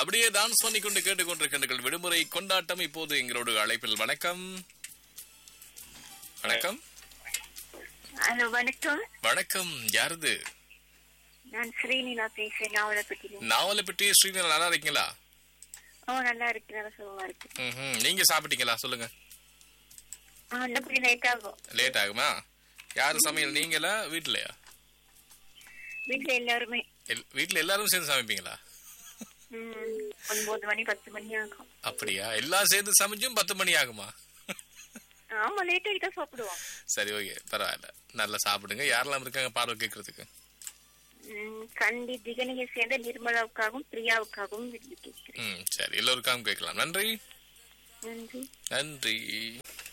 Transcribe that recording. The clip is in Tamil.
அப்படியே டான்ஸ் பண்ணி கொண்டு கேட்டுக்கொண்டிருக்கின்றீர்கள் விடுமுறை கொண்டாட்டம் இப்போது எங்களோட அழைப்பில் வணக்கம் வணக்கம் ஹலோ வணக்கம் வணக்கம் யாருது நான் ஸ்ரீனிலா பேசுறேன் நாவலப்பட்டி நாவலப்பட்டி ஸ்ரீநகர் நல்லா இருக்கீங்களா ஓ நல்லா இருக்கு நல்லா சுகமா இருக்கு ம்ஹும். நீங்க சாப்பிட்டீங்களா சொல்லுங்க ஆ இன்னும் கொஞ்சம் லேட் ஆகும் லேட் ஆகுமா யாரு சமையல் நீங்களா வீட்லயா வீட்டுல எல்லாருமே எல்- வீட்ல எல்லாரும் சேர்ந்து சமைப்பீங்களா ம், ஒன்பது மணி பத்து மணி ஆகும் அப்படியா எல்லாம் சேர்ந்து சமைச்சும் பத்து மணி ஆகுமா ஆமா லேட் ஆகிட்டா சாப்பிடுவோம் சரி ஓகே பரவாயில்ல நல்லா சாப்பிடுங்க யாரெல்லாம் இருக்காங்க பார்வை கேட்கறதுக்கு ம், கண்டி திகனியை சேர்ந்த நிர்மலாவுக்காகவும் பிரியாவுக்காகவும் விரும்பி கேட்கிறேன் ம் சரி எல்லோருக்காகவும் கேட்கலாம் நன்றி நன்றி நன்றி